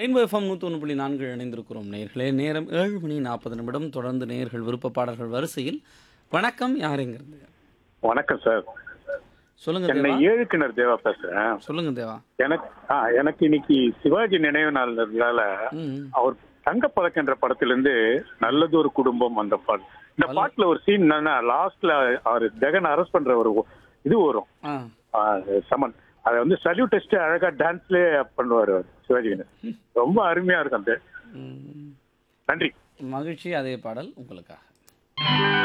Rainbow FM நூற்றி புள்ளி நான்கு இணைந்திருக்கிறோம் நேர்களே நேரம் ஏழு மணி நாற்பது நிமிடம் தொடர்ந்து நேர்கள் விருப்ப பாடல்கள் வரிசையில் வணக்கம் யாருங்கிறது வணக்கம் சார் சொல்லுங்க சென்னை தேவா ஏழுக்கிணர் தேவா பேசுறேன் சொல்லுங்க தேவா எனக்கு ஆ எனக்கு இன்னைக்கு சிவாஜி நினைவு நாள்னால ம் அவர் தங்கப்பதக்கம் என்ற படத்திலிருந்து நல்லதொரு குடும்பம் அந்த பாட்டு இந்த பாட்டுல ஒரு சீன் என்னன்னா லாஸ்ட்ல அவர் ஜெகன் அரெஸ்ட் பண்ற ஒரு இது வரும் ஆ ஆ, சமன் அதை வந்து சல்யூட் டெஸ்ட் அழகா டான்ஸ்லயே பண்ணுவாரு அவர் சிவாஜி கணேசன் ரொம்ப அருமையா இருக்கும் அந்த ம். நன்றி மகிழ்ச்சி அதே பாடல் உங்களுக்காக